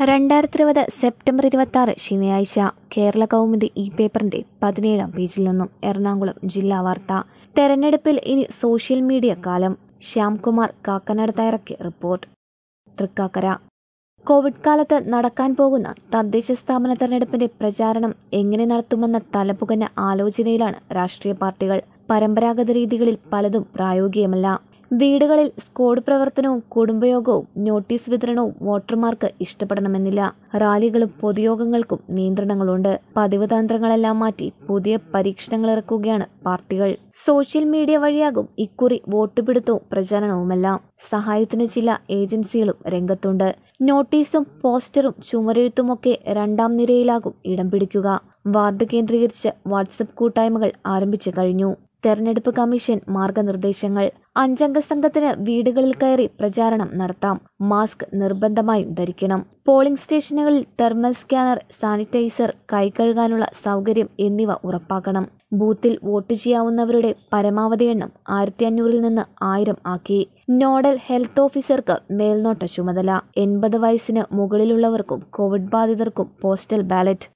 രണ്ടായിരത്തി ഇരുപത് സെപ്റ്റംബർ ഇരുപത്തി ആറ് ശനിയാഴ്ച കേരള കൗമുദി ഈ പേപ്പറിന്റെ പതിനേഴാം പേജിൽ നിന്നും എറണാകുളം ജില്ലാ വാർത്ത തെരഞ്ഞെടുപ്പിൽ ഇനി സോഷ്യൽ മീഡിയ കാലം ശ്യാംകുമാർ കാക്കനാട് തയ്യാറാക്കിയ റിപ്പോർട്ട് തൃക്കാക്കര കോവിഡ് കാലത്ത് നടക്കാൻ പോകുന്ന തദ്ദേശ സ്ഥാപന തെരഞ്ഞെടുപ്പിന്റെ പ്രചാരണം എങ്ങനെ നടത്തുമെന്ന തലപുകഞ്ഞ ആലോചനയിലാണ് രാഷ്ട്രീയ പാർട്ടികൾ പരമ്പരാഗത രീതികളിൽ പലതും പ്രായോഗികമല്ല വീടുകളിൽ സ്ക്വാഡ് പ്രവർത്തനവും കുടുംബയോഗവും നോട്ടീസ് വിതരണവും വോട്ടർമാർക്ക് ഇഷ്ടപ്പെടണമെന്നില്ല റാലികളും പൊതുയോഗങ്ങൾക്കും നിയന്ത്രണങ്ങളുണ്ട് പതിവ് തന്ത്രങ്ങളെല്ലാം മാറ്റി പുതിയ പരീക്ഷണങ്ങൾ ഇറക്കുകയാണ് പാർട്ടികൾ സോഷ്യൽ മീഡിയ വഴിയാകും ഇക്കുറി വോട്ട് പിടുത്തവും പ്രചാരണവുമെല്ലാം സഹായത്തിന് ചില ഏജൻസികളും രംഗത്തുണ്ട് നോട്ടീസും പോസ്റ്ററും ചുമരെഴുത്തുമൊക്കെ രണ്ടാം നിരയിലാകും ഇടം പിടിക്കുക വാർഡ് കേന്ദ്രീകരിച്ച് വാട്സപ്പ് കൂട്ടായ്മകൾ ആരംഭിച്ചു കഴിഞ്ഞു തെരഞ്ഞെടുപ്പ് കമ്മീഷൻ മാർഗനിർദ്ദേശങ്ങൾ അഞ്ചംഗ സംഘത്തിന് വീടുകളിൽ കയറി പ്രചാരണം നടത്താം മാസ്ക് നിർബന്ധമായും ധരിക്കണം പോളിംഗ് സ്റ്റേഷനുകളിൽ തെർമൽ സ്കാനർ സാനിറ്റൈസർ കൈകഴുകാനുള്ള സൗകര്യം എന്നിവ ഉറപ്പാക്കണം ബൂത്തിൽ വോട്ട് ചെയ്യാവുന്നവരുടെ പരമാവധി എണ്ണം ആയിരത്തി അഞ്ഞൂറിൽ നിന്ന് ആയിരം ആക്കി നോഡൽ ഹെൽത്ത് ഓഫീസർക്ക് മേൽനോട്ട ചുമതല എൺപത് വയസ്സിന് മുകളിലുള്ളവർക്കും കോവിഡ് ബാധിതർക്കും പോസ്റ്റൽ ബാലറ്റ്